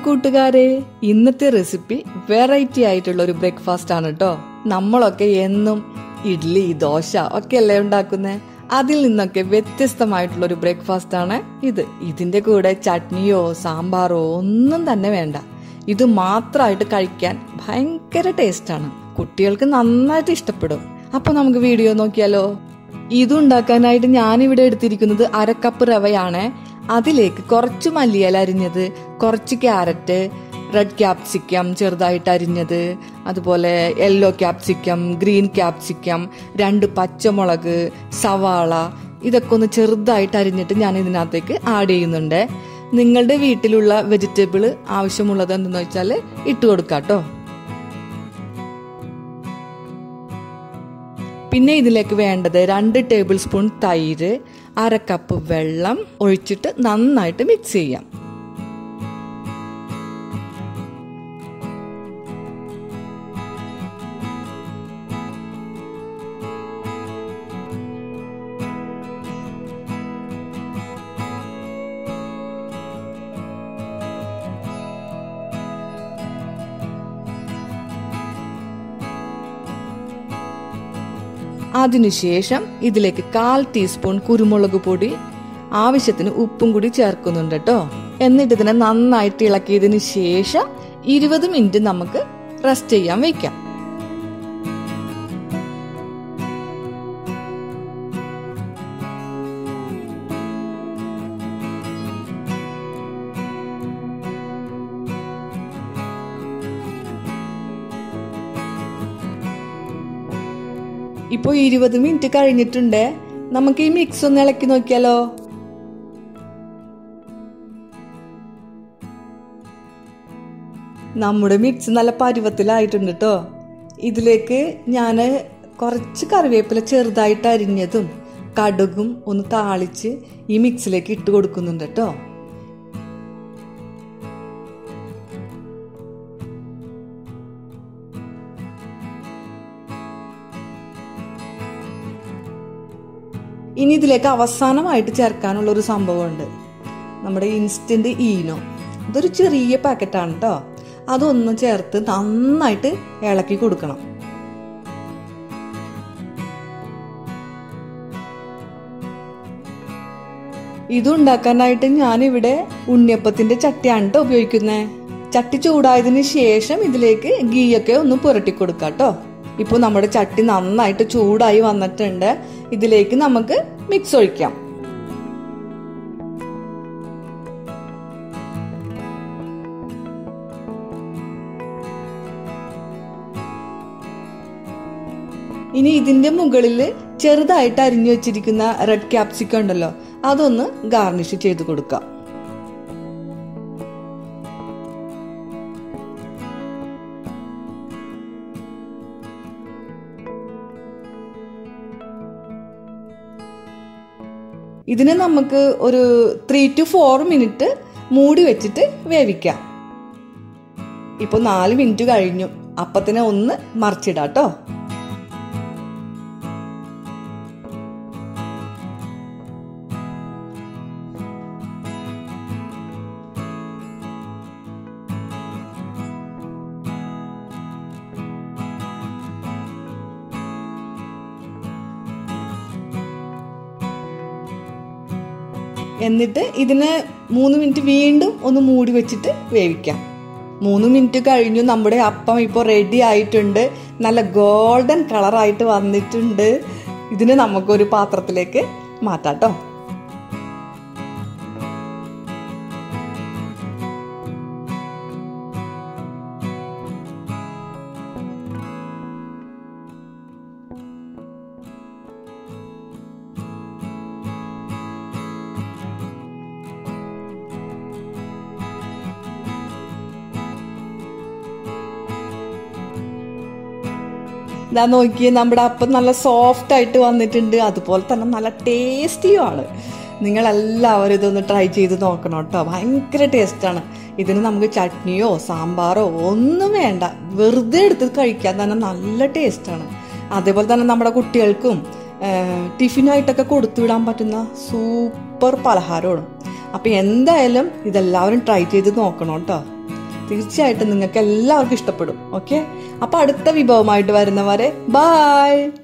കൂട്ടുകാരെ ഇന്നത്തെ recipe variety ആയിട്ടുള്ള ഒരു ബ്രേക്ക്ഫാസ്റ്റ് ആണ് കേട്ടോ നമ്മളൊക്കെ എന്നും ഇഡ്ഡലി ദോശ ഒക്കെ അല്ലേ ഉണ്ടാക്കുന്നേ അതിൽ നിന്നൊക്കെ വ്യത്യസ്തമായിട്ടുള്ള ഒരു ബ്രേക്ക്ഫാസ്റ്റ് ആണ് ഇത് ഇതിന്റെ കൂടെ ചട്നിയോ സാമ്പാറോ ഒന്നും തന്നെ വേണ്ട ഇത് മാത്രമായിട്ട് കഴിക്കാൻ ഭയങ്കര ടേസ്റ്റാണ് കുട്ടികൾക്ക് നന്നായിട്ട് ഇഷ്ടപ്പെടും അപ്പൊ നമുക്ക് വീഡിയോ നോക്കിയാലോ ഇത് ഉണ്ടാക്കാനായിട്ട് ഞാനിവിടെ എടുത്തിരിക്കുന്നത് അരക്കപ്പ് റവയാണ് അതിലേക്ക് കുറച്ച് മല്ലിയില അരിഞ്ഞത് കുറച്ച് ക്യാരറ്റ് റെഡ് ക്യാപ്സിക്കം ചെറുതായിട്ട് അരിഞ്ഞത് അതുപോലെ യെല്ലോ ക്യാപ്സിക്കം ഗ്രീൻ ക്യാപ്സിക്കം രണ്ട് പച്ചമുളക് സവാള ഇതൊക്കെ ഒന്ന് ചെറുതായിട്ട് അരിഞ്ഞിട്ട് ഞാൻ ഇതിനകത്തേക്ക് ആഡ് ചെയ്യുന്നുണ്ട് നിങ്ങളുടെ വീട്ടിലുള്ള വെജിറ്റബിൾ ആവശ്യമുള്ളത് എന്തെന്ന് വെച്ചാൽ ഇട്ട് കൊടുക്കാം കേട്ടോ പിന്നെ ഇതിലേക്ക് വേണ്ടത് രണ്ട് ടേബിൾ സ്പൂൺ തൈര് അര കപ്പ് വെള്ളം ഒഴിച്ചിട്ട് നന്നായിട്ട് മിക്സ് ചെയ്യാം അതിനുശേഷം ഇതിലേക്ക് കാൽ ടീസ്പൂൺ കുരുമുളക് പൊടി ആവശ്യത്തിന് ഉപ്പും കൂടി ചേർക്കുന്നുണ്ട് കേട്ടോ എന്നിട്ട് ഇതിനെ നന്നായിട്ട് ഇളക്കിയതിന് ശേഷം ഇരുപത് മിനിറ്റ് നമുക്ക് റെസ്റ്റ് ചെയ്യാൻ വെക്കാം ഇപ്പോൾ ഇരുപത് മിനിറ്റ് കഴിഞ്ഞിട്ടുണ്ട് നമുക്ക് ഈ മിക്സ് ഒന്ന് ഇളക്കി നോക്കിയാലോ നമ്മുടെ മിക്സ് നല്ല പരുവത്തിലായിട്ടുണ്ട് കേട്ടോ ഇതിലേക്ക് ഞാൻ കുറച്ച് കറിവേപ്പില ചെറുതായിട്ട് അരിഞ്ഞതും കടുകും ഒന്ന് താളിച്ച് ഈ മിക്സിലേക്ക് ഇട്ട് കൊടുക്കുന്നുണ്ട് കേട്ടോ ഇനി ഇതിലേക്ക് അവസാനമായിട്ട് ചേർക്കാനുള്ള ഒരു സംഭവമുണ്ട് നമ്മുടെ ഇൻസ്റ്റന്റ് ഈനോ ഇതൊരു ചെറിയ പാക്കറ്റാണ് കേട്ടോ അതൊന്ന് ചേർത്ത് നന്നായിട്ട് ഇളക്കി കൊടുക്കണം ഇതുണ്ടാക്കാനായിട്ട് ഞാനിവിടെ ഉണ്ണിയപ്പത്തിന്റെ ചട്ടിയാണ് കേട്ടോ ഉപയോഗിക്കുന്നത് ചട്ടി ചൂടായതിനു ശേഷം ഇതിലേക്ക് ഗീയൊക്കെ ഒന്ന് പുരട്ടി കൊടുക്കാം കേട്ടോ ഇപ്പോൾ നമ്മുടെ ചട്ടി നന്നായിട്ട് ചൂടായി വന്നിട്ടുണ്ട് ഇതിലേക്ക് നമുക്ക് മിക്സ് ഒഴിക്കാം ഇനി ഇതിന്റെ മുകളിൽ ചെറുതായിട്ട് അരിഞ്ഞു വെച്ചിരിക്കുന്ന റെഡ് ക്യാപ്സിക്കം ഉണ്ടല്ലോ അതൊന്ന് ഗാർണിഷ് ചെയ്ത് കൊടുക്കാം ഇതിനെ നമുക്ക് ഒരു ത്രീ ടു ഫോർ മിനിറ്റ് മൂടി വെച്ചിട്ട് വേവിക്കാം ഇപ്പൊ നാല് മിനിറ്റ് കഴിഞ്ഞു അപ്പത്തിനെ ഒന്ന് മറിച്ചിടാം കേട്ടോ എന്നിട്ട് ഇതിനെ മൂന്ന് മിനിറ്റ് വീണ്ടും ഒന്ന് മൂടി വെച്ചിട്ട് വേവിക്കാം മൂന്ന് മിനിറ്റ് കഴിഞ്ഞു നമ്മുടെ അപ്പം ഇപ്പോൾ റെഡി ആയിട്ടുണ്ട് നല്ല ഗോൾഡൻ കളറായിട്ട് വന്നിട്ടുണ്ട് ഇതിനെ നമുക്കൊരു പാത്രത്തിലേക്ക് മാറ്റാം കേട്ടോ ഇതാ നോക്കിയേ നമ്മുടെ അപ്പം നല്ല സോഫ്റ്റ് ആയിട്ട് വന്നിട്ടുണ്ട് അതുപോലെ തന്നെ നല്ല ടേസ്റ്റിയുമാണ് നിങ്ങൾ എല്ലാവരും ഇതൊന്ന് ട്രൈ ചെയ്ത് നോക്കണം കേട്ടോ ഭയങ്കര ടേസ്റ്റാണ് ഇതിന് നമുക്ക് ചട്നിയോ സാമ്പാറോ ഒന്നും വേണ്ട വെറുതെ എടുത്ത് കഴിക്കാൻ തന്നെ നല്ല ടേസ്റ്റാണ് അതേപോലെ തന്നെ നമ്മുടെ കുട്ടികൾക്കും ടിഫിനായിട്ടൊക്കെ കൊടുത്തു വിടാൻ പറ്റുന്ന സൂപ്പർ പലഹാരമാണ് അപ്പം എന്തായാലും ഇതെല്ലാവരും ട്രൈ ചെയ്ത് നോക്കണം കേട്ടോ തീർച്ചയായിട്ടും നിങ്ങൾക്ക് എല്ലാവർക്കും ഇഷ്ടപ്പെടും ഓക്കെ അപ്പൊ അടുത്ത വിഭവമായിട്ട് വരുന്നവരെ ബായ്